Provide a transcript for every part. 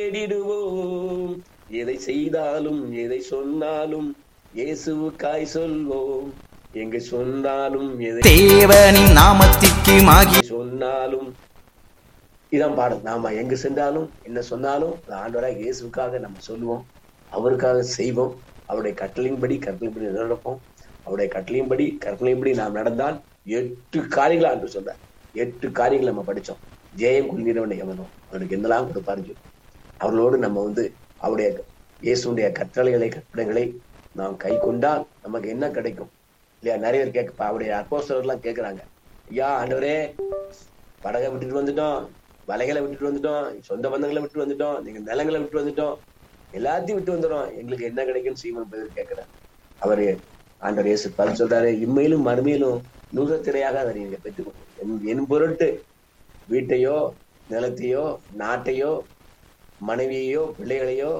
தேடிடுவோம் எதை செய்தாலும் எதை சொன்னாலும் இயேசுவுக்காய் சொல்வோம் எங்க சொன்னாலும் எதை தேவனின் நாமத்திற்கு மாகி சொன்னாலும் இதான் பாடல் நாம எங்க சென்றாலும் என்ன சொன்னாலும் ஆண்டவராக இயேசுக்காக நம்ம சொல்லுவோம் அவருக்காக செய்வோம் அவருடைய கட்டளையின்படி கற்பனைப்படி நடப்போம் அவருடைய கட்டளையின்படி கற்பனையின்படி நாம் நடந்தால் எட்டு காரியங்களை ஆண்டு சொல்றார் எட்டு காரியங்கள் நம்ம படிச்சோம் ஜெயம் கொள்கிறவனை எவனும் அவனுக்கு என்னெல்லாம் கொடுப்பாரு சொல்லி அவர்களோடு நம்ம வந்து அவருடைய இயேசுடைய கட்டளைகளை கற்பனைகளை நாம் கை கொண்டால் நமக்கு என்ன கிடைக்கும் இல்லையா நிறைய பேர் கேட்க அவருடைய அப்போஸ்தலர்லாம் கேட்கிறாங்க ஐயா ஆண்டவரே படகை விட்டுட்டு வந்துட்டோம் வலைகளை விட்டுட்டு வந்துட்டோம் சொந்த பந்தங்களை விட்டு வந்துட்டோம் நீங்க நிலங்களை விட்டு வந்துட்டோம் எல்லாத்தையும் விட்டு வந்துடும் எங்களுக்கு என்ன கிடைக்கும் சீமன் பதில் கேட்கிறார் அவரு ஆண்டவர் இயேசு பல சொல்றாரு இம்மையிலும் மறுமையிலும் நூதத்திரையாக அதை நீங்க பெற்றுக்கணும் என்- என் பொருட்டு வீட்டையோ நிலத்தையோ நாட்டையோ மனைவியையோ பிள்ளைகளையோ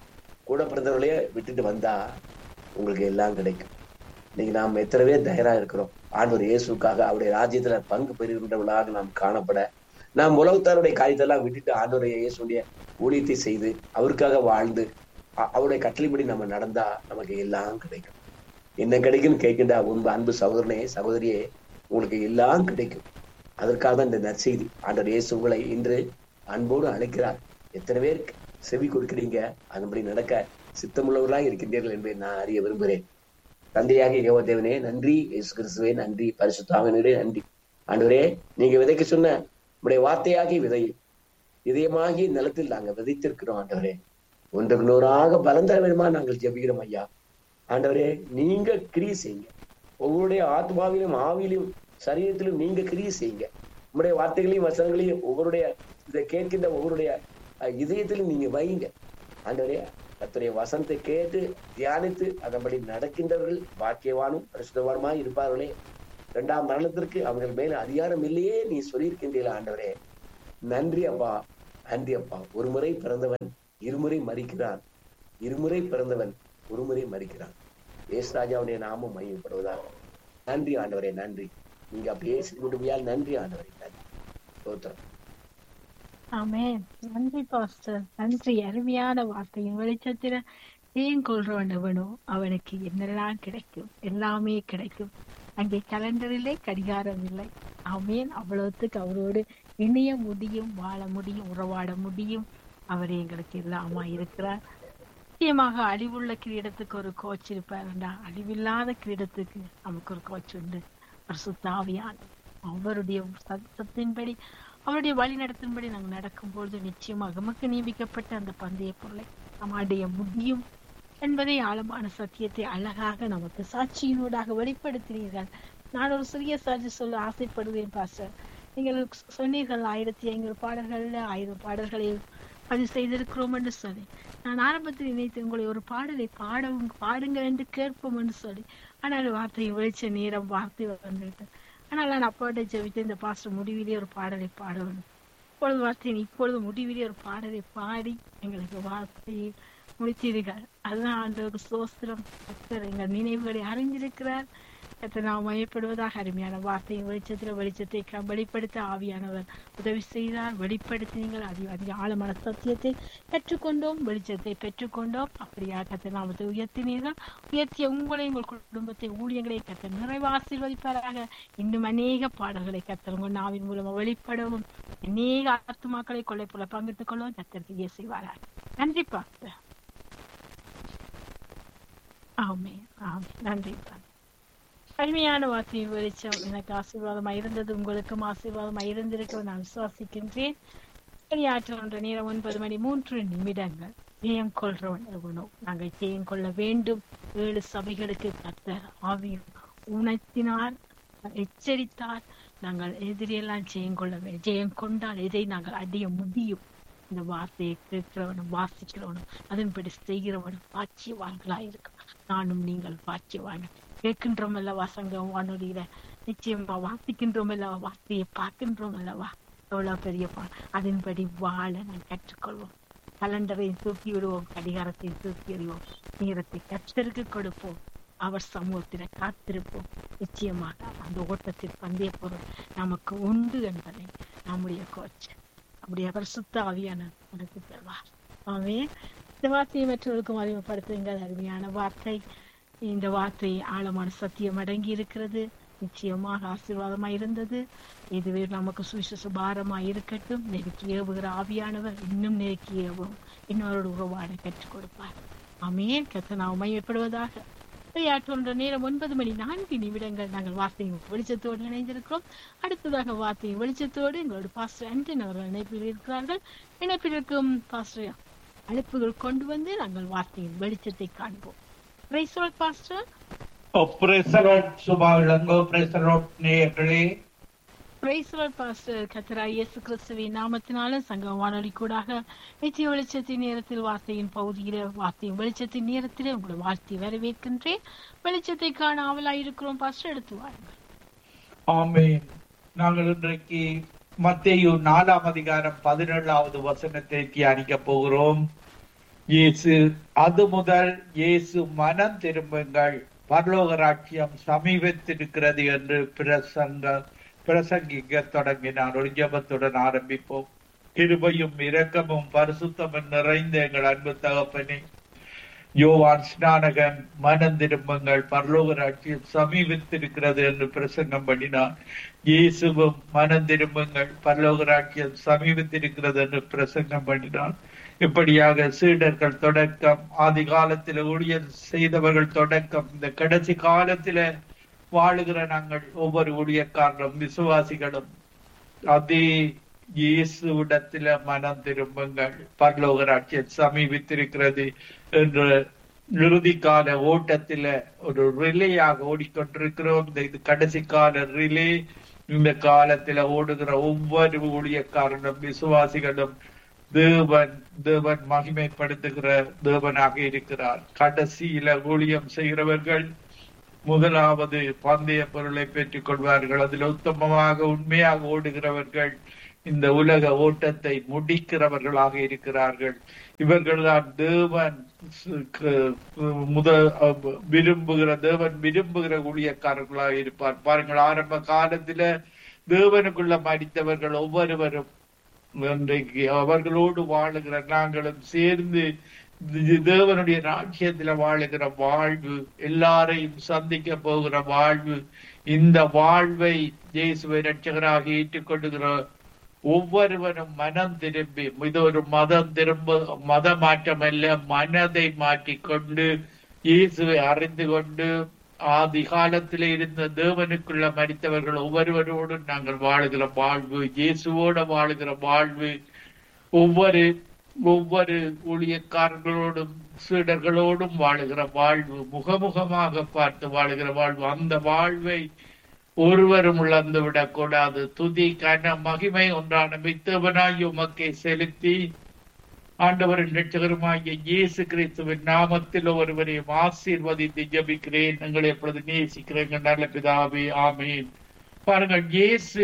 கூட பிறந்தவர்களையோ விட்டுட்டு வந்தா உங்களுக்கு எல்லாம் கிடைக்கும் இன்னைக்கு நாம் எத்தனை பேர் தயாரா இருக்கிறோம் ஆண்டவர் இயேசுக்காக அவருடைய ராஜ்யத்துல பங்கு பெறுகின்றவர்களாக நாம் காணப்பட நாம் உலகத்தாருடைய காரியத்தெல்லாம் விட்டுட்டு ஆண்டவருடைய இயேசுடைய ஊழியத்தை செய்து அவருக்காக வாழ்ந்து அ- அவருடைய கட்டளைப்படி நம்ம நடந்தா நமக்கு எல்லாம் கிடைக்கும் என்ன கிடைக்கும்னு கேட்கின்ற உன்பு அன்பு சகோதரனே சகோதரியே உங்களுக்கு எல்லாம் கிடைக்கும் அதற்காக தான் இந்த நற்செய்தி ஆண்டவர் இயேசு உங்களை இன்று அன்போடு அழைக்கிறார் எத்தனை பேர் செவி கொடுக்கிறீங்க அதன்படி நடக்க சித்தமுள்ளவர்களாக இருக்கின்றீர்கள் என்பதை நான் அறிய விரும்புகிறேன் தந்தையாக யெகோவா தேவனே நன்றி இயேசு கிறிஸ்துவே நன்றி பரிசுத்தாவினரே நன்றி ஆண்டவரே நீங்க விதைக்க சொன்ன உடைய வார்த்தையாகி விதை இதயமாகி நிலத்தில் நாங்க விதைத்திருக்கிறோம் ஆண்டவரே ஒன்றுக்கு நூறாக பலம் தர வேணுமா நாங்கள் ஜெபிக்கிறோம் ஐயா ஆண்டவரே நீங்க கிரியை செய்யுங்க ஒவ்வொருடைய ஆத்மாவிலும் ஆவியிலும் சரீரத்திலும் நீங்க கிரியை செய்யுங்க உங்களுடைய வார்த்தைகளையும் வசனங்களையும் ஒவ்வொருடைய இதை கேட்கின்ற ஒவ்வொருடைய அஹ், இதயத்திலும் நீங்க வைங்க ஆண்டவரே கர்த்தருடைய வசனத்தை கேட்டு தியானித்து அதன்படி நடக்கின்றவர்கள் பாக்கியவானும் பரிசுத்தவானுமாய் இருப்பார்களே இரண்டாம் மரணத்திற்கு அவர்கள் மேல அதிகாரம் இல்லையே நீ சொல்லியிருக்கின்றீர்கள் ஆண்டவரே நன்றி அப்பா நன்றி அப்பா ஒரு முறை பிறந்தவன் இருமுறை மறிக்கிறான் இருமுறை பிறந்தவன் ஒருமுறை மறிக்கிறான் ஏசுராஜாவுடைய நாமம் மையப்படுவதாக நன்றி ஆண்டவரே நன்றி நீங்க அப்படியே முடிமையால் நன்றி ஆண்டவரே நன்றி ஸ்தோத்திரம் ஆமென் நன்றி பாஸ்டர் நன்றி அருமையான வார்த்தையின் வெளிச்சத்தில ஏன் கொள்றவனவனோ அவனுக்கு என்னெல்லாம் கிடைக்கும் எல்லாமே கிடைக்கும் அங்கே கலண்டரிலே கடிகாரம் இல்லை ஆமேன் அவ்வளவுத்துக்கு அவரோடு இணைய முடியும் வாழ முடியும் உறவாட முடியும் அவர் எங்களுக்கு எல்லாமா இருக்கிறார் நிச்சயமாக அழிவுள்ள கிரீடத்துக்கு ஒரு கோச் இருப்பாருண்டா அழிவில்லாத கிரீடத்துக்கு நமக்கு ஒரு கோச் உண்டு ஒரு சுத்தாவியான அவருடைய சத்தத்தின்படி அவருடைய வழி நடத்தின்படி நாங்கள் நடக்கும்பொழுது நிச்சயமாக நமக்கு நியமிக்கப்பட்ட அந்த பந்தய பொருளை நாம் அடைய முடியும் என்பதை ஆழமான சத்தியத்தை அழகாக நமக்கு சாட்சியினூடாக வெளிப்படுத்தினீர்கள் நான் ஒரு சிறிய சாட்சி சொல்ல ஆசைப்படுவேன் பாஸ்டர் நீங்கள் சொன்னீர்கள் ஆயிரத்தி ஐநூறு பாடல்கள்ல ஆயிரம் பாடல்களை பதிவு செய்திருக்கிறோம் என்று சொல்லி நான் ஆரம்பத்தில் நினைத்து உங்களை ஒரு பாடலை பாடவும் பாடுங்கள் என்று கேட்போம் என்று சொல்லி ஆனால் வார்த்தையை வெளிச்ச நேரம் வார்த்தை வந்துவிட்டு ஆனால் நான் அப்பாட்ட ஜெபித்து இந்த பாஸ்டர் முடிவிலே ஒரு பாடலை பாடணும் இப்பொழுது வார்த்தை இப்பொழுது முடிவிலே ஒரு பாடலை பாடி எங்களுக்கு வார்த்தையை முடித்தீர்கள் அதுதான் ஆண்டவருக்கு சோஸ்திரம் கர்த்தர் எங்கள் நினைவுகளை அறிந்திருக்கிறார் கர்த்தர் நாம் மயப்படுவதாக அருமையான வார்த்தையின் வெளிச்சத்தில் வெளிச்சத்தை க- வெளிப்படுத்த ஆவியானவர் உதவி செய்தார் வெளிப்படுத்தினீங்கள் அதி அதிக ஆழமான சத்தியத்தை பெற்றுக்கொண்டோம் வெளிச்சத்தை பெற்றுக்கொண்டோம் அப்படியா கர்த்தர் நாமத்தை உயர்த்தினீர்கள் உயர்த்திய உங்களை உங்கள் குடும்பத்தை ஊழியங்களை கர்த்தர் நிறைவு ஆசீர்வதிப்பாராக இன்னும் அநேக பாடல்களை கர்த்தர் உங்கள் நாவின் மூலமாக வெளிப்படவும் அநேக ஆத்துமாக்களை கொள்ளை போல பங்கிட்டுக் கொள்ளவும் கர்த்தர் செய்ய செய்வாராக நன்றி பாஸ்டர் ஆமே ஆமே நன்றி பாஸ்டர் அருமையான வார்த்தையின் வெளிச்சம் எனக்கு ஆசீர்வாதமா இருந்தது உங்களுக்கும் ஆசீர்வாதமா இருந்திருக்க நான் விசுவாசிக்கின்றேன் வெளியாற்றுகின்ற நேரம் ஒன்பது மணி மூன்று நிமிடங்கள் ஜெயம் கொள்றவன் எவனோ நாங்கள் ஜெயம் கொள்ள வேண்டும் ஏழு சபைகளுக்கு கர்த்தர் ஆவியும் உணர்த்தினார் எச்சரித்தார் நாங்கள் எதிரியெல்லாம் ஜெயம் கொள்ள வேண்டும் ஜெயம் கொண்டால் எதை நாங்கள் அடைய முடியும் இந்த வார்த்தையை கேட்கிறவனும் வாசிக்கிறவனும் அதன்படி செய்கிறவனும் பாட்சியவான்களா இருக்கும் நானும் நீங்கள் பாட்சியவாங்க கேட்கின்றோம் அல்லவா சங்கம் வானொலியில நிச்சயமா வாசிக்கின்றோம் அல்லவா வார்த்தையை பார்க்கின்றோம் அல்லவா எவ்வளவு பெரிய பா- அதன்படி வாழ நான் கற்றுக்கொள்வோம் கலண்டரை தூக்கி விடுவோம் கடிகாரத்தை தூக்கி எறிவோம் நேரத்தை கத்தருக்கு கொடுப்போம் அவர் சமூகத்தில காத்திருப்போம் நிச்சயமாக அந்த ஓட்டத்தில் பந்தய பொருள் நமக்கு உண்டு என்பதை நம்முடைய கோச் நம்முடைய பரிசுத்த ஆவியான உனக்கு தருவார் ஆமே இந்த வார்த்தையை மற்றவர்களுக்கும் அறிமுகப்படுத்துங்கள் அருமையான வார்த்தை இந்த வார்த்தை ஆழமான சத்தியம் அடங்கி இருக்கிறது நிச்சயமாக ஆசீர்வாதமாய் இருந்தது இதுவே நமக்கு சுவிசேஷ பாரமாய் இருக்கட்டும் நெருக்கி ஏவுகிற ஆவியானவர் இன்னும் நெருக்கி ஏவும் இன்னொரு உறவாட கற்றுக் கொடுப்பார் ஆமேன் கத்த நாம் மையப்படுவதாக விளையாட்டு நேரம் ஒன்பது மணி நான்கு நிமிடங்கள் நாங்கள் வார்த்தையின் வெளிச்சத்தோடு இணைந்திருக்கிறோம் அடுத்ததாக வார்த்தையின் வெளிச்சத்தோடு எங்களோட பாஸ்டர் அன்டன் அவர்கள் இணைப்பில் இருக்கிறார்கள் இணைப்பில் இருக்கும் பாஸ்டர் அழைப்புகள் கொண்டு வந்து நாங்கள் வார்த்தையின் வெளிச்சத்தை காண்போம் பிரைசோல் பாஸ்டர் பிரசரோட் சுபா இளங்கோ பிரசரோட் நேயர்களே பிரைசோல் பாஸ்டர் கத்தரா இயேசு கிறிஸ்துவின் நாமத்தினால சங்க வானொலி கூடாக நித்திய வெளிச்சத்தின் நேரத்தில் வார்த்தையின் பகுதியில வார்த்தையின் வெளிச்சத்தின் நேரத்திலே உங்களை வாழ்த்தி வரவேற்கின்றேன் வெளிச்சத்தை காண ஆவலாயிருக்கிறோம் பாஸ்டர் எடுத்து வாருங்கள் ஆமென் நாங்கள் இன்றைக்கு மத்தேயு நாலாம் அதிகாரம் பதினேழாவது வசனத்தை தியானிக்க போகிறோம் இயேசு அது முதல் இயேசு மனம் திரும்புங்கள் பரலோக ராட்சியம் சமீபத்திருக்கிறது என்று பிரசங்க பிரசங்கிக்க தொடங்கினார் ஒரு ஜெபத்துடன் ஆரம்பிப்போம் கிருபையும் இரக்கமும் பரிசுத்தமும் நிறைந்த எங்கள் அன்பு தகப்பனே யோவான் ஸ்நானகன் மனம் திரும்புங்கள் பரலோக ராட்சியம் சமீபித்திருக்கிறது என்று பிரசங்கம் பண்ணினார் இயேசுவும் மனம் திரும்புங்கள் பரலோக ராட்சியம் சமீபித்திருக்கிறது என்று பிரசங்கம் பண்ணினார் இப்படியாக சீடர்கள் தொடக்கம் ஆதி காலத்தில் ஊழியர் செய்தவர்கள் தொடக்கம் இந்த கடைசி காலத்தில வாழுகிற நாங்கள் ஒவ்வொரு ஊழியக்காரரும் விசுவாசிகளும் அதே இயேசுவிடத்தில மனம் திரும்புங்கள் பரலோக ராட்சியம் சமீபித்திருக்கிறது என்ற இறுதி கால ஓட்டத்தில ஒரு ரிலேயாக ஓடிக்கொண்டிருக்கிறோம் இந்த இது கடைசி கால ரிலே இந்த காலத்துல ஓடுகிற ஒவ்வொரு ஊழியக்காரனும் விசுவாசிகளும் தேவன் தேவன் மகிமைப்படுத்துகிற தேவனாக இருக்கிறார் கடைசியில ஊழியம் செய்கிறவர்கள் முதலாவது பந்தய பொருளை பெற்றுக் கொள்வார்கள் அதில் உத்தமமாக உண்மையாக ஓடுகிறவர்கள் இந்த உலக ஓட்டத்தை முடிக்கிறவர்களாக இருக்கிறார்கள் இவர்கள்தான் தேவன் முத விரும்புகிற தேவன் விரும்புகிற ஊழியக்காரர்களாக இருப்பார் பாருங்கள் ஆரம்ப காலத்துல தேவனுக்குள்ள மடித்தவர்கள் ஒவ்வொருவரும் இன்றைக்கு அவர்களோடு வாழுகிற நாங்களும் சேர்ந்து தேவனுடைய ராஜ்யத்துல வாழுகிற வாழ்வு எல்லாரையும் சந்திக்க போகிற வாழ்வு இந்த வாழ்வை இயேசுவை ரட்சகராக ஏற்றுக்கொள்ளுகிற ஒவ்வொருவரும் மனம் திரும்பி இது ஒரு மதம் திரும்ப மத மாற்றம் அல்ல மனதை மாற்றிக்கொண்டு இயேசுவை அறிந்து கொண்டு ஆதி காலத்தில் இருந்த தேவனுக்குள்ள மறித்தவர்கள் ஒவ்வொருவரோடு நாங்கள் வாழுகிற வாழ்வு இயேசுவோட வாழுகிற வாழ்வு ஒவ்வொரு ஒவ்வொரு ஊழியக்காரர்களோடும் சீடர்களோடும் வாழுகிற வாழ்வு முகமுகமாக பார்த்து வாழுகிற வாழ்வு அந்த வாழ்வை ஒருவரும் இழந்து விடக்கூடாது துதி கன மகிமை ஒன்றான மித்தவனாய் உமக்கை செலுத்தி ஆண்டவரின் லட்சகரமாகிய இயேசு கிறிஸ்துவின் நாமத்தில் ஒருவரையும் ஆசீர்வதித்து ஜபிக்கிறேன் எங்களை எப்பொழுது நேசிக்கிறேன் நல்ல பிதாவே ஆமேன் பாருங்கள் இயேசு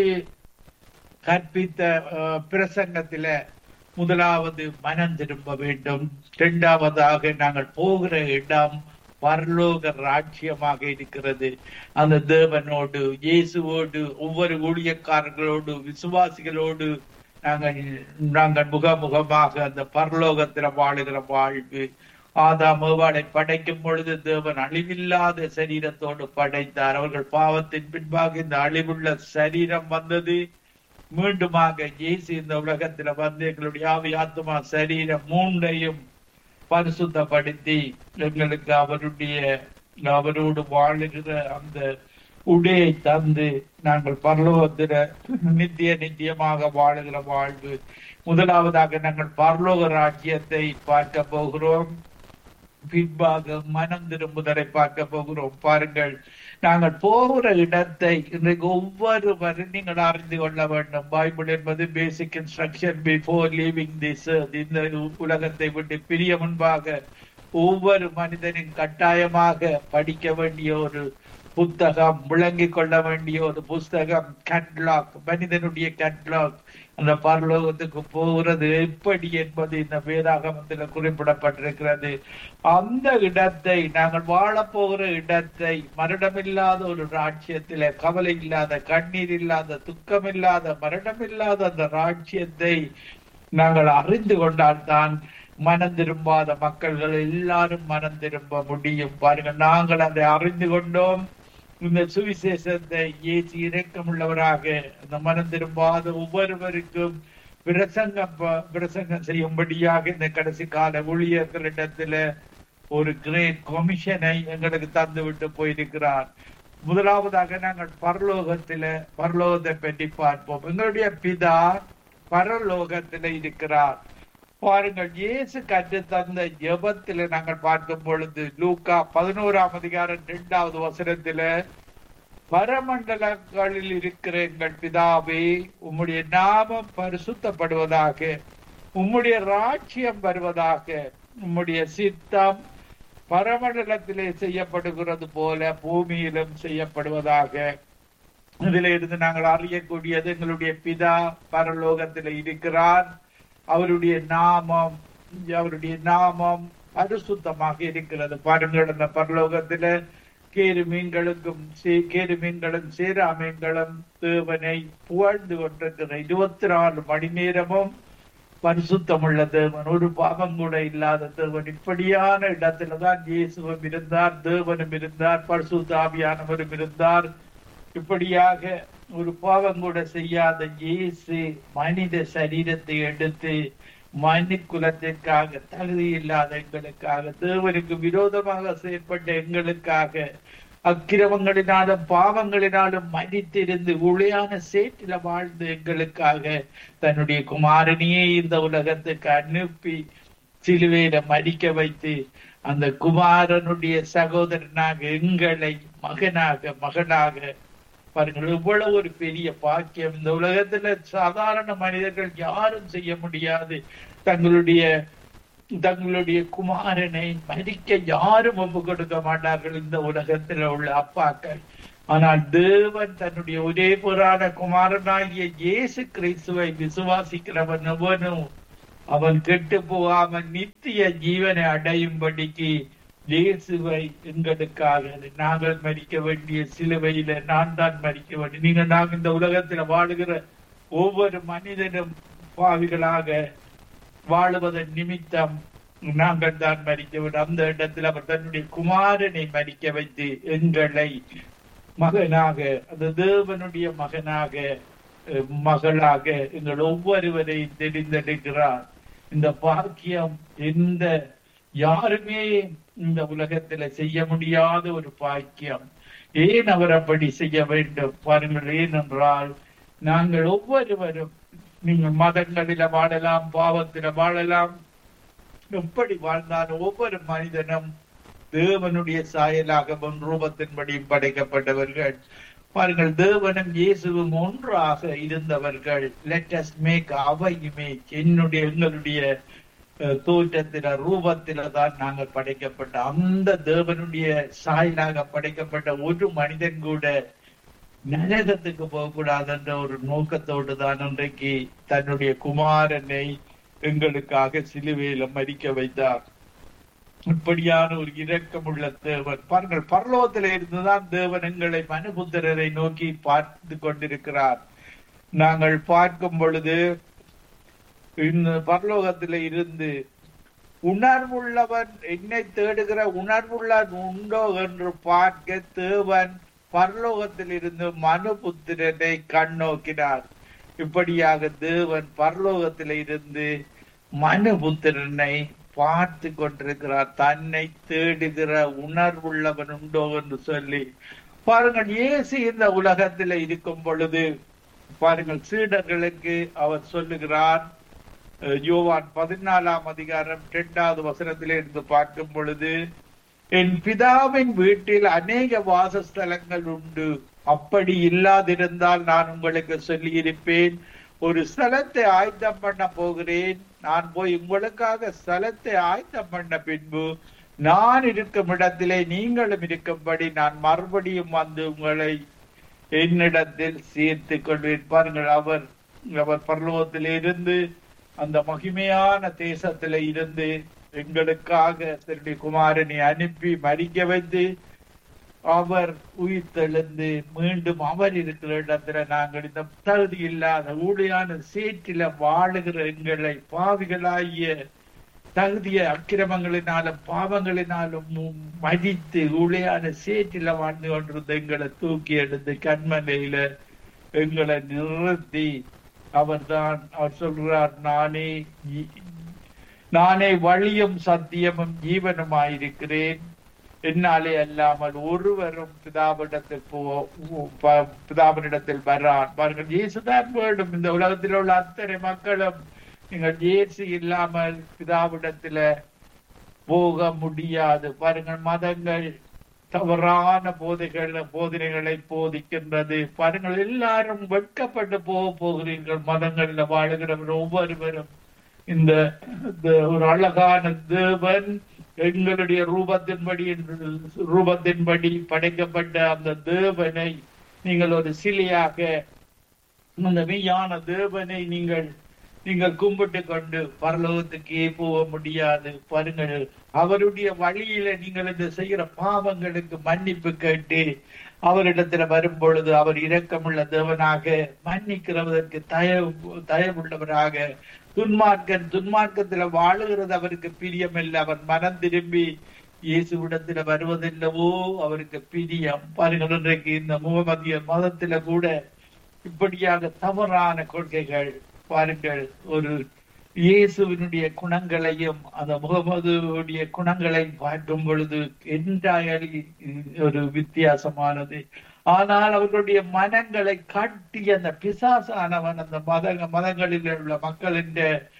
கற்பித்த பிரசங்கத்தில முதலாவது மனம் திரும்ப வேண்டும் இரண்டாவதாக நாங்கள் போகிற இடம் பரலோக ராட்சியமாக இருக்கிறது அந்த தேவனோடு இயேசுவோடு ஒவ்வொரு ஊழியக்காரர்களோடு விசுவாசிகளோடு நாங்கள் நாங்கள் முகமுகமாக அந்த பரலோகத்துல வாழுகிற வாழ்வு ஆதாம் ஏவாளை படைக்கும் பொழுது தேவன் அழிவில்லாத சரீரத்தோடு படைத்தார் அவர்கள் பாவத்தின் பின்பாக இந்த அழிவுள்ள சரீரம் வந்தது மீண்டுமாக இயேசு இந்த உலகத்துல வந்து எங்களுடைய ஆவி ஆத்மா சரீரம் மூன்றையும் பரிசுத்தப்படுத்தி எங்களுக்கு அவருடைய அவரோடு வாழுகிற அந்த உடையை தந்து நாங்கள் பரலோகத்தில நித்திய நித்தியமாக வாழுகிற வாழ்வு முதலாவதாக நாங்கள் பரலோக ராஜ்யத்தை பார்க்க போகிறோம் பின்பாக மனம் திரும்புதலை பார்க்க போகிறோம் பாருங்கள் நாங்கள் போகிற இடத்தை இன்றைக்கு ஒவ்வொருவரும் நீங்கள் அறிந்து கொள்ள வேண்டும் பைபிள் என்பது basic instruction before leaving this இந்த உலகத்தை விட்டு பிரிய முன்பாக ஒவ்வொரு மனிதனின் கட்டாயமாக படிக்க வேண்டிய ஒரு புத்தகம் விளங்கிக் கொள்ள வேண்டிய ஒரு புஸ்தகம் கேட்லாக் மனிதனுடைய கேட்லாக் அந்த பரலோகத்துக்கு போகிறது எப்படி என்பது இந்த வேதாகமத்தில் குறிப்பிடப்பட்டிருக்கிறது அந்த இடத்தை நாங்கள் வாழப் போகிற இடத்தை மரணமில்லாத ஒரு ராட்சியத்தில கவலை இல்லாத கண்ணீர் இல்லாத துக்கம் இல்லாத மரணமில்லாத அந்த ராட்சியத்தை நாங்கள் அறிந்து கொண்டால்தான் மனம் திரும்பாத மக்கள்கள் எல்லாரும் மனம் திரும்ப முடியும் பாருங்கள் நாங்கள் அதை அறிந்து கொண்டோம் இந்த சுவிசேஷத்தை இயேசு இரக்கமுள்ளவராக அந்த மனம் திரும்பாத ஒவ்வொருவருக்கும் பிரசங்கம் ப- பிரசங்கம் செய்யும்படியாக இந்த கடைசி கால ஊழியர்களிடத்துல ஒரு கிரேட் கமிஷனை எங்களுக்கு தந்து விட்டு போயிருக்கிறார் முதலாவதாக நாங்கள் பரலோகத்தில பரலோகத்தை பற்றி பார்ப்போம் எங்களுடைய பிதா பரலோகத்தில இருக்கிறார் பாருங்கள் இயேசு கற்று தந்த ஜெபத்தில நாங்கள் பார்க்கும் பொழுது லூக்கா பதினோராம் அதிகாரம் இரண்டாவது வசனத்தில பரமண்டலங்களில் இருக்கிற எங்கள் பிதாவே உம்முடைய நாமம் பரிசுத்தப்படுவதாக உம்முடைய ராஜ்யம் வருவதாக உம்முடைய சித்தம் பரமண்டலத்திலே செய்யப்படுகிறது போல பூமியிலும் செய்யப்படுவதாக இதில இருந்து நாங்கள் அறியக்கூடியது எங்களுடைய பிதா பரலோகத்தில் இருக்கிறார் அவருடைய நாமம் அவருடைய நாமம் பரிசுத்தமாக இருக்கிறது பாருங்கள் அந்த பரலோகத்தில கேரு மீன்களுக்கும் சே- கேரு மீன்களும் சேரா மீன்களும் தேவனை புகழ்ந்து கொண்டிருக்கிற இருபத்தி நாலு மணி நேரமும் பரிசுத்தமுள்ள தேவன் ஒரு பாவம் கூட இல்லாத தேவன் இப்படியான இடத்துலதான் இயேசுவும் இருந்தார் தேவனும் இருந்தார் பரிசுத்த ஆவியானவரும் இருந்தார் இப்படியாக ஒரு பாவம் கூட செய்யாத இயேசு மனித சரீரத்தை எடுத்து மனு குலத்திற்காக தகுதி இல்லாத எங்களுக்காக தேவனுக்கு விரோதமாக செயற்பட்ட எங்களுக்காக அக்கிரமங்களினாலும் பாவங்களினாலும் மதித்திருந்து உளையான சேற்றில வாழ்ந்து எங்களுக்காக தன்னுடைய குமாரனையே இந்த உலகத்துக்கு அனுப்பி சிலுவையில மடிக்க வைத்து அந்த குமாரனுடைய சகோதரனாக எங்களை மகனாக மகனாக பாருங்கள் இவ்வளவு ஒரு பெரிய பாக்கியம் இந்த உலகத்துல சாதாரண மனிதர்கள் யாரும் செய்ய முடியாது தங்களுடைய தங்களுடைய குமாரனை மதிக்க யாரும் ஒப்பு கொடுக்க மாட்டார்கள் இந்த உலகத்துல உள்ள அப்பாக்கள் ஆனால் தேவன் தன்னுடைய ஒரே புறான குமாரனாகிய இயேசு கிறிஸ்துவை விசுவாசிக்கிறவன் எவனும் அவன் கெட்டு போகாமல் நித்திய ஜீவனை அடையும்படிக்கு இயேசுவை எங்களுக்காக நாங்கள் மறிக்க வேண்டிய சிலுவையில நான் தான் மறிக்க வேண்டும் நீங்க நாங்கள் இந்த உலகத்துல வாழுகிற ஒவ்வொரு மனிதனும் பாவிகளாக வாழுவதன் நிமித்தம் நாங்கள் தான் மறிக்க வேண்டும் அந்த இடத்தில் அவர் தன்னுடைய குமாரனை மறிக்க வைத்து எங்களை மகனாக அந்த தேவனுடைய மகனாக அஹ், மகளாக எங்கள் ஒவ்வொருவரையும் தெரிந்தெடுக்கிறார் இந்த பாக்கியம் எந்த யாருமே இந்த உலகத்துல செய்ய முடியாத ஒரு பாக்கியம் ஏன் அவர் அப்படி செய்ய வேண்டும் பாருங்கள் ஏனென்றால் நாங்கள் ஒவ்வொருவரும் நீங்கள் மதங்களில வாழலாம் பாவத்தில வாழலாம் எப்படி வாழ்ந்தாலும் ஒவ்வொரு மனிதனும் தேவனுடைய சாயலாகவும் ரூபத்தின்படியும் படைக்கப்பட்டவர்கள் பாருங்கள் தேவனும் இயேசுவும் ஒன்றாக இருந்தவர்கள் let us make our image என்னுடைய எங்களுடைய அஹ், தோற்றத்தில ரூபத்தில தான் நாங்கள் படைக்கப்பட்ட அந்த தேவனுடைய சாயலாக படைக்கப்பட்ட ஒரு மனிதன் கூட நரகத்துக்கு போகக்கூடாது என்ற ஒரு நோக்கத்தோடு தான் இன்றைக்கு தன்னுடைய குமாரனை எங்களுக்காக சிலுவையில மறிக்க வைத்தார் இப்படியான ஒரு இரக்கமுள்ள தேவன் பாருங்கள் பரலோகத்தில இருந்துதான் தேவன் எங்களை மனுபுத்திரரை நோக்கி பார்த்து கொண்டிருக்கிறார் நாங்கள் பார்க்கும் பொழுது இந்த பரலோகத்தில இருந்து உணர்வுள்ளவன் என்னை தேடுகிற உணர்வுள்ளவன் உண்டோ என்று பார்க்க தேவன் பரலோகத்தில் இருந்து மனுபுத்திரனை கண்ணோக்கினார் இப்படியாக தேவன் பரலோகத்தில் இருந்து மனுபுத்திரனை பார்த்து கொண்டிருக்கிறார் தன்னை தேடுகிற உணர்வுள்ளவன் உண்டோ என்று சொல்லி பாருங்கள் இயேசு இந்த உலகத்தில் இருக்கும் பொழுது பாருங்கள் சீடர்களுக்கு அவர் சொல்லுகிறார் அஹ், யோவான் பதினாலாம் அதிகாரம் இரண்டாவது வசனத்திலே இருந்து பார்க்கும் பொழுது என் பிதாவின் வீட்டில் அநேக வாசஸ்தலங்கள் உண்டு அப்படி இல்லாதிருந்தால் நான் உங்களுக்கு சொல்லியிருப்பேன் ஒரு ஸ்தலத்தை ஆயத்தம் பண்ண போகிறேன் நான் போய் உங்களுக்காக ஸ்தலத்தை ஆயத்தம் பண்ண பின்பு நான் இருக்கும் இடத்திலே நீங்களும் இருக்கும்படி நான் மறுபடியும் வந்து உங்களை என்னிடத்தில் சேர்த்து கொள்வேன் பாருங்கள் அவர் அவர் பரலோகத்திலே இருந்து அந்த மகிமையான தேசத்தில இருந்து எங்களுக்காக தன்னுடைய குமாரனை அனுப்பி மறிக்க வைத்து அவர் உயிர் தெழுந்து மீண்டும் அவர் இருக்கிற இடத்துல நாங்கள் இந்த தகுதி இல்லாத ஊழியான சேற்றில வாழுகிற எங்களை பாவிகளாகிய தகுதிய அக்கிரமங்களினாலும் பாவங்களினாலும் மு- மதித்து உளையான சேற்றில வாழ்ந்து கொண்டிருந்த எங்களை தூக்கி எடுத்து கண்மலையில எங்களை நிறுத்தி அவர்தான் அவர் சொல்றார் நானே இ- நானே வழியும் சத்தியமும் ஜீவனுமாயிருக்கிறேன் என்னாலே அல்லாமல் ஒருவரும் பிதாவிடத்தில் போ ப- பிதாவினிடத்தில் வரான் பாருங்கள் இயேசுதான் வேண்டும் இந்த உலகத்தில் உள்ள அத்தனை மக்களும் நீங்கள் இயேசு இல்லாமல் பிதாவிடத்துல போக முடியாது பாருங்கள் மதங்கள் தவறான போதைகள் போதனைகளை போதிக்கின்றது பாருங்கள் எல்லாரும் வெட்கப்பட்டு போக போகிறீர்கள் மதங்கள்ல வாழுகிறவர் ஒவ்வொருவரும் இந்த இந்த ஒரு அழகான தேவன் எங்களுடைய ரூபத்தின்படி ரூபத்தின்படி படைக்கப்பட்ட அந்த தேவனை நீங்கள் ஒரு சிலையாக அந்த மெய்யான தேவனை நீங்கள் நீங்கள் கும்பிட்டு கொண்டு பரலோகத்துக்கே போக முடியாது பாருங்கள் அவருடைய வழியில நீங்கள் இந்த செய்கிற பாவங்களுக்கு மன்னிப்பு கேட்டு அவரிடத்துல வரும் பொழுது அவர் இரக்கமுள்ள தேவனாக மன்னிக்கிறவதற்கு தயவு தயவுள்ளவராக துன்மார்க்கன் துன்மார்க்கத்துல வாழுகிறது அவருக்கு பிரியமில்லை அவன் மனம் திரும்பி இயேசுவிடத்துல வருவதில்லவோ அவருக்கு பிரியம் பாருங்கள் இன்றைக்கு இந்த முகமதிய மதத்துல கூட இப்படியாக தவறான கொள்கைகள் பாருங்கள் ஒரு இயேசுவினுடைய குணங்களையும் அந்த முகமதுடைய குணங்களையும் பார்க்கும் பொழுது என்றாயலி ஒரு வித்தியாசமானது ஆனால் அவர்களுடைய மனங்களை கட்டி அந்த பிசாசானவன் அந்த மத மதங்களில் உள்ள மக்களின்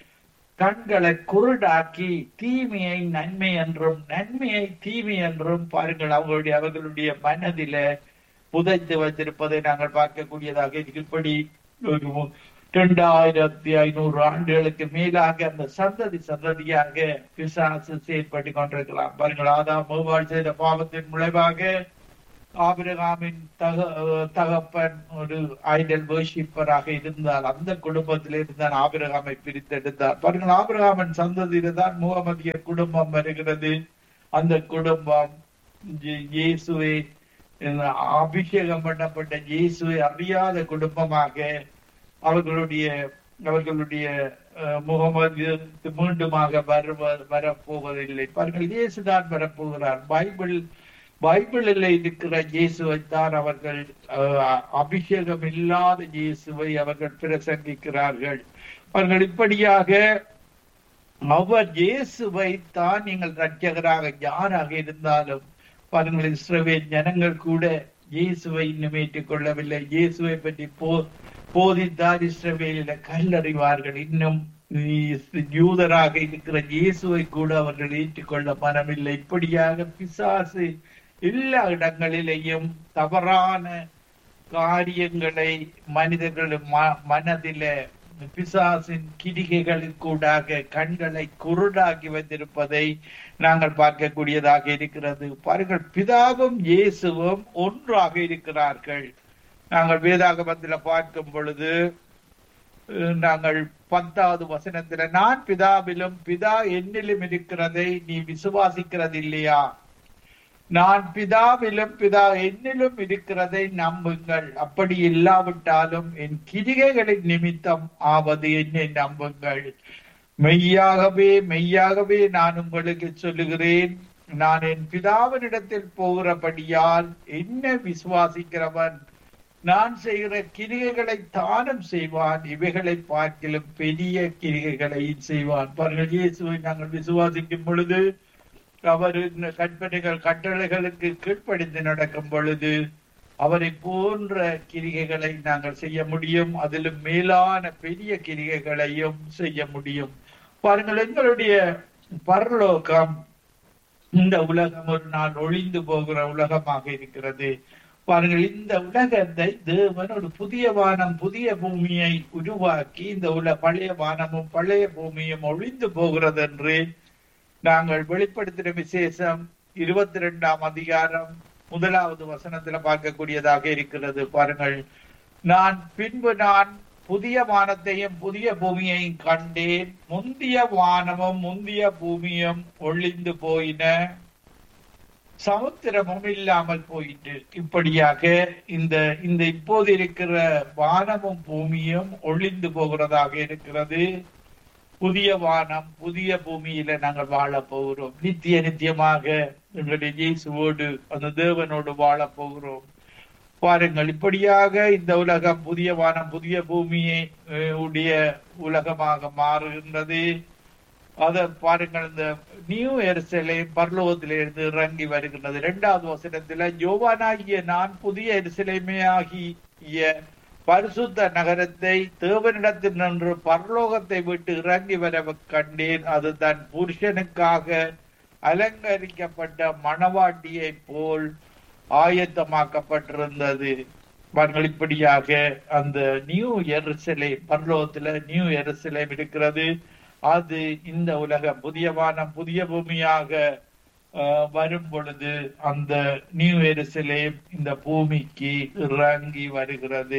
கண்களை குருடாக்கி தீமையை நன்மை என்றும் நன்மையை தீமை என்றும் பாருங்கள் அவர்களுடைய அவர்களுடைய மனதில புதைத்து வைத்திருப்பதை நாங்கள் பார்க்கக்கூடியதாக இருக்கு. இப்படி ஒரு இரண்டாயிரத்தி ஐநூறு ஆண்டுகளுக்கு மேலாக அந்த சந்ததி சந்ததியாக பிசாசு செயற்பட்டு கொண்டிருக்கலாம் பாருங்கள் ஆதாம் மூவாள் செய்த பாவத்தின் விளைவாக ஆபிரகாமின் தக தகப்பன் ஒரு ஐடல் வேர்ஷிப்பராக இருந்தால் அந்த குடும்பத்திலே இருந்தால் ஆபிரகாமை பிரித்தெடுத்தார் பாருங்கள் ஆபிரகாமன் சந்ததியில தான் முகமதிய குடும்பம் வருகிறது அந்த குடும்பம் இயே- இயேசுவை அஹ், அபிஷேகம் பண்ணப்பட்ட இயேசுவை அறியாத குடும்பமாக அவர்களுடைய அவர்களுடைய அஹ், முகமது மீண்டுமாக வருவ வரப்போவதில்லை பாருங்கள் இயேசுதான் வரப்போகிறார் பைபிள் பைபிளில் இருக்கிற இயேசுவைத்தான் அவர்கள் அஹ், அபிஷேகம் இல்லாத இயேசுவை அவர்கள் பிரசங்கிக்கிறார்கள் அவர்கள் இப்படியாக அவர் இயேசுவை தான் நீங்கள் ரட்சகராக யாராக இருந்தாலும் பாருங்கள் இஸ்ரவேல் ஜனங்கள் கூட இயேசுவை இன்னும் ஏற்றுக் கொள்ளவில்லை இயேசுவை பற்றி போ போதித்தார் இஸ்ரவேலில கல்லறிவார்கள் இன்னும் இ- யூதராக இருக்கிற இயேசுவை கூட அவர்கள் ஏற்றுக்கொள்ள மனமில்லை இப்படியாக பிசாசு எல்லா இடங்களிலேயும் தவறான காரியங்களை மனிதர்கள் ம- மனதில பிசாசின் கிரிகைகளுக்கூடாக கண்களை குருடாக்கி வைத்திருப்பதை நாங்கள் பார்க்கக்கூடியதாக இருக்கிறது பாருங்கள் பிதாவும் இயேசுவும் ஒன்றாக இருக்கிறார்கள் நாங்கள் வேதாகமத்துல பார்க்கும் பொழுது அஹ், நாங்கள் பத்தாவது வசனத்துல நான் பிதாவிலும் பிதா என்னிலும் இருக்கிறதை நீ விசுவாசிக்கிறது இல்லையா நான் பிதாவிலும் பிதா என்னிலும் இருக்கிறதை நம்புங்கள் அப்படி இல்லாவிட்டாலும் என் கிரிகைகளின் நிமித்தம் ஆவது என்னை நம்புங்கள் மெய்யாகவே மெய்யாகவே நான் உங்களுக்கு சொல்லுகிறேன் நான் என் பிதாவினிடத்தில் போகிறபடியால் என்ன விசுவாசிக்கிறவன் நான் செய்கிற கிரிகைகளை தானும் செய்வான் இவைகளை பார்க்கிலும் பெரிய கிரிகைகளை செய்வான் பாருங்கள் இயேசுவை நாங்கள் விசுவாசிக்கும் பொழுது அவர் இந்த கற்பனைகள் கட்டளைகளுக்கு கீழ்ப்படிந்து நடக்கும் பொழுது அவரை போன்ற கிரிகைகளை நாங்கள் செய்ய முடியும் அதிலும் மேலான பெரிய கிரிகைகளையும் செய்ய முடியும் பாருங்கள் எங்களுடைய பரலோகம் இந்த உலகம் ஒரு நாள் ஒளிந்து போகிற உலகமாக இருக்கிறது பாருங்கள் இந்த உலகத்தை தேவன் ஒரு புதிய வானம் புதிய பூமியை உருவாக்கி இந்த உல பழைய வானமும் பழைய பூமியும் ஒளிந்து போகிறது என்று நாங்கள் வெளிப்படுத்தின விசேஷம் இருபத்தி ரெண்டாம் அதிகாரம் முதலாவது வசனத்துல பார்க்கக்கூடியதாக இருக்கிறது பாருங்கள் நான் பின்பு நான் புதிய வானத்தையும் புதிய பூமியையும் கண்டேன் முந்திய வானமும் முந்திய பூமியும் ஒளிந்து போயின சமுத்திரமும் இல்லாமல் போயிட்டு இப்படியாக இந்த இந்த இப்போது இருக்கிற வானமும் பூமியும் ஒளிந்து போகிறதாக இருக்கிறது புதிய வானம் புதிய பூமியில நாங்கள் வாழ போகிறோம் நித்திய நித்தியமாக எங்களுடைய இயேசுவோடு அந்த தேவனோடு வாழ போகிறோம் பாருங்கள் இப்படியாக இந்த உலகம் புதிய வானம் புதிய பூமியை அஹ், உடைய உலகமாக மாறுகின்றது அத பாருங்கள் இந்த நியூ எரிசலை பரலோகத்திலிருந்து இறங்கி வருகின்றது இரண்டாவது வசனத்துல யோவானாகிய நான் புதிய எரிசலைமே ஆகிய பரிசுத்த நகரத்தை தேவனிடத்தில் நின்று பரலோகத்தை விட்டு இறங்கி வர கண்டேன் அது தன் புருஷனுக்காக அலங்கரிக்கப்பட்ட மணவாட்டியை போல் ஆயத்தமாக்கப்பட்டிருந்தது பாருங்கள் இப்படியாக அந்த நியூ எருசலே பரலோகத்துல நியூ எருசலே இருக்கிறது அது இந்த உலகம் புதிய வானம் புதிய பூமியாக அஹ், வரும் பொழுது அந்த நியூ எருசலே இந்த பூமிக்கு இறங்கி வருகிறது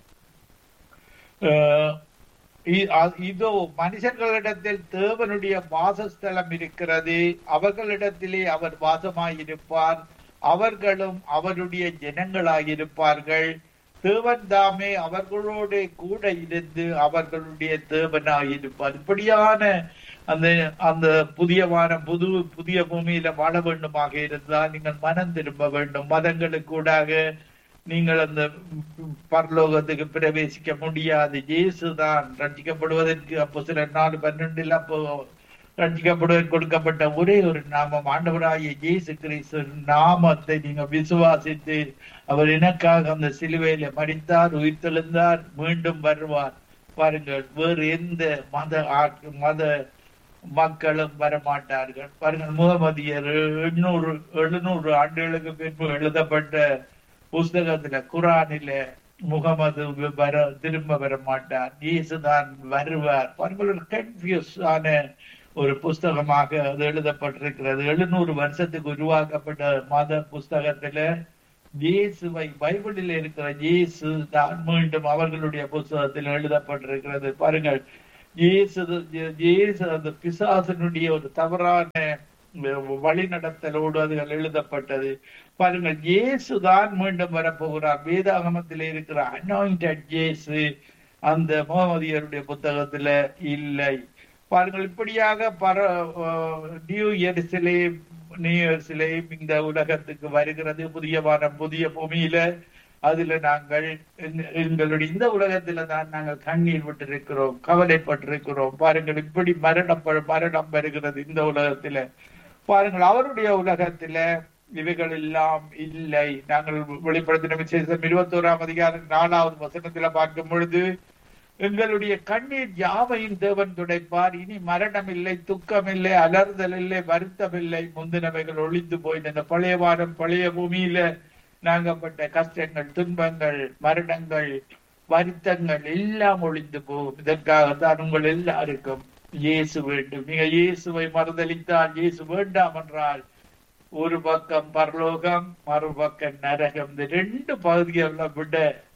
அஹ், இ- அ- இதோ மனுஷர்களிடத்தில் தேவனுடைய வாசஸ்தலம் இருக்கிறது அவர்களிடத்திலே அவர் வாசமாயிருப்பார் அவர்களும் அவருடைய ஜனங்களாயிருப்பார்கள் தேவன் தாமே அவர்களோட கூட இருந்து அவர்களுடைய தேவனாயிருப்பார் இப்படியான அந்த அந்த புதிய வானம் புது புதிய பூமியில வாழ வேண்டுமாக இருந்தால் நீங்கள் மனம் திரும்ப வேண்டும் மதங்களுக்கூடாக நீங்கள் அந்த பரலோகத்துக்கு பிரவேசிக்க முடியாது இயேசுதான் ரட்சிக்கப்படுவதற்கு அப்போ சில நாலு பன்னெண்டில் அப்போ ரட்சிக்கப்படுவதற்கு கொடுக்கப்பட்ட ஒரே ஒரு நாமம் ஆண்டவராகிய இயேசு கிறிஸ்து நாமத்தை நீங்க விசுவாசித்து அவர் எனக்காக அந்த சிலுவையில மடித்தார் உயிர்த்தெழுந்தார் மீண்டும் வருவார் பாருங்கள் வேறு எந்த மத ஆட்- மத மக்களும் வரமாட்டார்கள் பாருங்கள் முகமதியர் எண்ணூறு எழுநூறு ஆண்டுகளுக்கு பின்பு எழுதப்பட்ட புஸ்தகத்துல குரானில முகமது வர திரும்ப வர மாட்டார் இயேசுதான் வருவார் பாருங்கள் கன்ஃபியூஸ் ஆன ஒரு புஸ்தகமாக அது எழுதப்பட்டிருக்கிறது எழுநூறு வருஷத்துக்கு உருவாக்கப்பட்ட மத புஸ்தகத்துல இயேசுவை பைபிளில் இருக்கிற இயேசு தான் மீண்டும் அவர்களுடைய புஸ்தகத்தில் எழுதப்பட்டிருக்கிறது பாருங்கள் இயேசு இயேசு அந்த பிசாசனுடைய ஒரு தவறான வழிநடத்தலோடு அதுகள் எழுதப்பட்டது பாருங்கள் இயேசு தான் மீண்டும் வரப்போகிறார் வேதாகமத்தில் இருக்கிற அனாயிண்டட் இயேசு அந்த முகமதியருடைய புத்தகத்துல இல்லை பாருங்கள் இப்படியாக பர நியூ இயர்ஸிலே நியூ இயர்ஸிலே இந்த உலகத்துக்கு வருகிறது புதிய வாரம் புதிய பூமியில அதுல நாங்கள் எங்க- எங்களுடைய இந்த உலகத்துல தான் நாங்கள் கண்ணீர் விட்டிருக்கிறோம் கவலைப்பட்டிருக்கிறோம் பாருங்கள் இப்படி மரணம் ப- மரணம் வருகிறது இந்த உலகத்துல பாருங்கள் அவருடைய உலகத்துல இவைகள் எல்லாம் இல்லை நாங்கள் வெளிப்படுத்தின விசேஷம் இருபத்தோராம் அதிகாரம் நாலாவது வசனத்துல பார்க்கும் பொழுது எங்களுடைய கண்ணீர் யாவையும் தேவன் துடைப்பார் இனி மரணம் இல்லை துக்கம் இல்லை அலறுதல் இல்லை வருத்தம் இல்லை முந்தினவைகள் ஒளிந்து போயின இந்த பழைய வாரம் பழைய பூமியில நாங்கப்பட்ட கஷ்டங்கள் துன்பங்கள் மரணங்கள் வருத்தங்கள் எல்லாம் ஒளிந்து போகும் இதற்காகத்தான் உங்கள் எல்லாருக்கும் இயேசு வேண்டும் நீங்க இயேசுவை மறுதளித்தால் இயேசு வேண்டாம் என்றால் ஒரு பக்கம் பரலோகம் மறுபக்கம் நரகம் இந்த ரெண்டு பகுதிகளை விட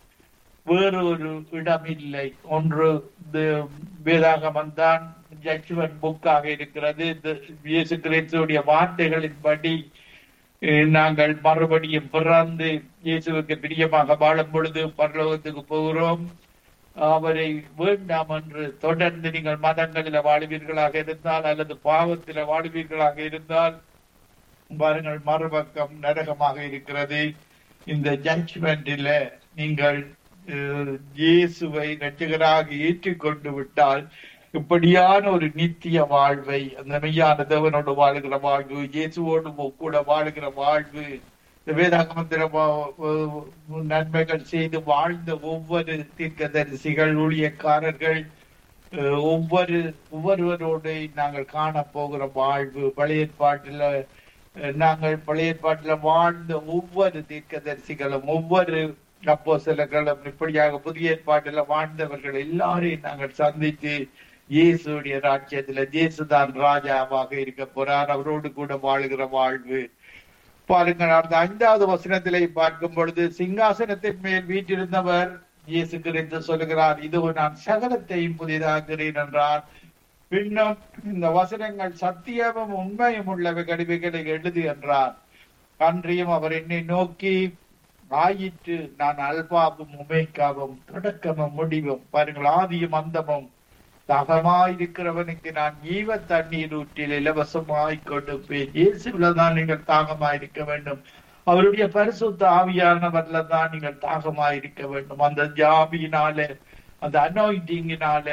வேறு ஒரு இடம் இல்லை ஒன்று இந்த வேதாகமம் தான் ஜட்ஜ்மெண்ட் புக்காக இருக்கிறது இந்த இயேசு கிறிஸ்துடைய வார்த்தைகளின்படி அஹ், நாங்கள் மறுபடியும் பிறந்து இயேசுவுக்கு பிரியமாக வாழும் பொழுது பரலோகத்துக்கு போகிறோம் அவரை வேண்டாம் என்று தொடர்ந்து நீங்கள் மதங்களில வாழுவீர்களாக இருந்தால் அல்லது பாவத்தில வாழுவீர்களாக இருந்தால் பாருங்கள் மறுபக்கம் நரகமாக இருக்கிறது இந்த ஜட்ஜ்மெண்டில நீங்கள் அஹ், இயேசுவை ரட்சகராக ஏற்றுக்கொண்டு விட்டால் இப்படியான ஒரு நித்திய வாழ்வை அந்த மெய்யான தேவனோடு வாழுகிற வாழ்வு இயேசுவோடு கூட வாழுகிற வாழ்வு இந்த வேதாகமத்தில வா- வ- நன்மைகள் செய்து வாழ்ந்த ஒவ்வொரு தீர்க்கதரிசிகள் ஊழியக்காரர்கள் அஹ், ஒவ்வொரு ஒவ்வொருவரோடு நாங்கள் காண போகிற வாழ்வு பழைய ஏற்பாட்டில அஹ், நாங்கள் பழைய ஏற்பாட்டில வாழ்ந்த ஒவ்வொரு தீர்க்கதரிசிகளும் ஒவ்வொரு அப்போ சிலர்களும் இப்படியாக புதிய ஏற்பாட்டில வாழ்ந்தவர்கள் எல்லாரையும் நாங்கள் சந்தித்து இயேசுடைய ராஜ்யத்துல இயேசுதான் ராஜாவாக இருக்க போறார் அவரோடு கூட வாழுகிற வாழ்வு பாருங்கள் அந்த ஐந்தாவது வசனத்திலே பார்க்கும் பொழுது சிங்காசனத்தின் மேல் வீற்றிருந்தவர் இயேசு கிறிஸ்து சொல்லுகிறார் இதோ நான் சகலத்தையும் புதிதாகிறேன் என்றார் பின்னும் இந்த வசனங்கள் சத்தியமும் உண்மையும் உள்ளவைகள் இவைகளை எழுது என்றார் அன்றியும் அவர் என்னை நோக்கி ஆயிற்று நான் அல்பாவும் உமேக்காவும் தொடக்கமும் முடிவும் பாருங்கள் ஆதியும் அந்தமும் தாகமாயிருக்கிறவனுக்கு நான் ஈவ தண்ணீர் ஊற்றில் இலவசமாய் கொடுப்பேன் இயேசுல தான் நீங்கள் தாகமாயிருக்க வேண்டும் அவருடைய பரிசுத்த ஆவியானவர்ல தான் நீங்கள் தாகமாயிருக்க வேண்டும் அந்த ஜாபியினால அந்த அனாயிட்டிங்கினால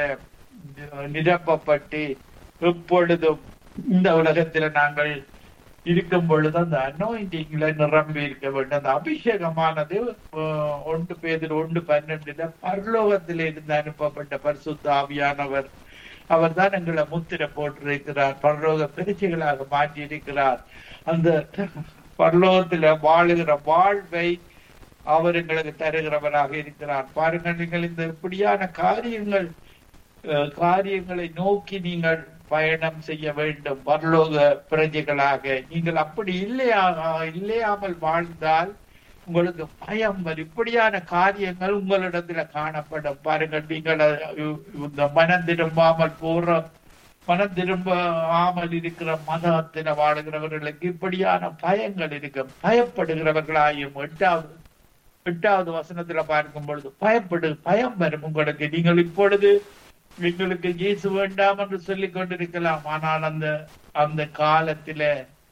நிரப்பப்பட்டு எப்பொழுதும் இந்த உலகத்துல நாங்கள் இருக்கும் பொழுது அந்த அனாயிண்டிங்ல நிரம்பி இருக்க வேண்டும் அந்த அபிஷேகமானது அஹ், ஒன்று பேதில் ஒன்று பன்னெண்டுல பரலோகத்தில இருந்து அனுப்பப்பட்ட பரிசுத்த ஆவியானவர் அவர் தான் எங்களை முத்திர போட்டிருக்கிறார் பரலோக பிரிச்சுகளாக மாற்றி இருக்கிறார் அந்த பரலோகத்துல வாழுகிற வாழ்வை அவர் எங்களுக்கு தருகிறவராக இருக்கிறார் பாருங்கள் நீங்கள் இந்த இப்படியான காரியங்கள் அஹ், காரியங்களை நோக்கி நீங்கள் பயணம் செய்ய வேண்டும் பரலோக பிரஜைகளாக நீங்கள் அப்படி இல்லையா இல்லையாமல் வாழ்ந்தால் உங்களுக்கு பயம் வரும் இப்படியான காரியங்கள் உங்களிடத்துல காணப்படும் பாருங்கள் நீங்கள் அஹ், இந்த மனம் திரும்பாமல் போற மனம் திரும்பாமல் இருக்கிற மதத்தில வாழுகிறவர்களுக்கு இப்படியான பயங்கள் இருக்கும் பயப்படுகிறவர்களாயும் எட்டாவது எட்டாவது வசனத்துல பார்க்கும் பொழுது பயப்படு பயம் வரும் உங்களுக்கு நீங்கள் இப்பொழுது எங்களுக்கு இயேசு வேண்டாம் என்று சொல்லிக் கொண்டிருக்கலாம் ஆனால் அந்த அந்த காலத்தில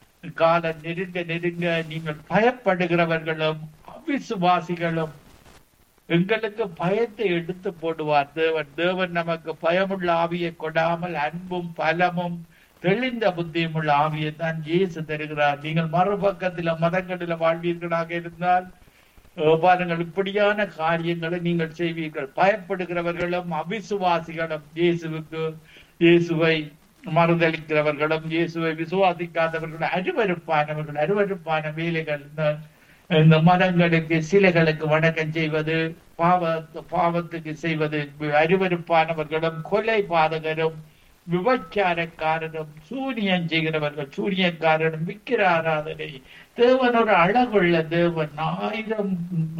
காலம் நெருங்க நெருங்க நீங்கள் பயப்படுகிறவர்களும் அவிசுவாசிகளும் எங்களுக்கு பயத்தை எடுத்து போடுவார் தேவன் தேவன் நமக்கு பயமுள்ள ஆவியை கொடாமல் அன்பும் பலமும் தெளிந்த புத்தியும் உள்ள ஆவியை தான் இயேசு தருகிறார் நீங்கள் மறுபக்கத்தில மதங்களில வாழ்வீர்களாக இருந்தால் அஹ் பாருங்கள் இப்படியான காரியங்களை நீங்கள் செய்வீர்கள் பயப்படுகிறவர்களும் அவிசுவாசிகளும் இயேசுவுக்கு இயேசுவை மறுதளிக்கிறவர்களும் இயேசுவை விசுவாசிக்காதவர்கள் அருவருப்பானவர்கள் அருவருப்பான வேலைகள் இந்த இந்த மதங்களுக்கு சிலைகளுக்கு வணக்கம் செய்வது பாவ பாவத்துக்கு செய்வது அருவருப்பானவர்களும் கொலை பாதகரும் விபச்சாரக்காரரும் சூரியன் செய்கிறவர்கள் சூரியக்காரரும் விக்கிர ஆராதனை தேவன் ஒரு அழகுள்ள தேவன் ஆயிரம்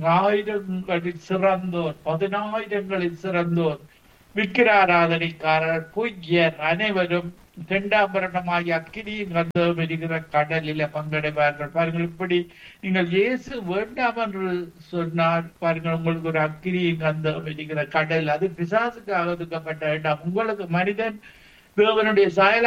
ஆயிரங்களில் சிறந்தோர் பதினாயிரங்களில் சிறந்தோர் விக்கிர ஆராதனைக்காரர் பூஜ்யர் அனைவரும் தெண்டாபரணமாகி அக்கினியும் கந்தம் இருக்கிற கடலில பங்கடைவார்கள் பாருங்கள் இப்படி நீங்கள் இயேசு வேண்டாம் என்று சொன்னால் பாருங்கள் உங்களுக்கு ஒரு அக்கினியும் கந்தம் இருக்கிற கடல் அது பிசாசுக்காக ஒதுக்கப்பட்ட இடம் உங்களுக்கு மனிதன் தேவனுடைய சாயல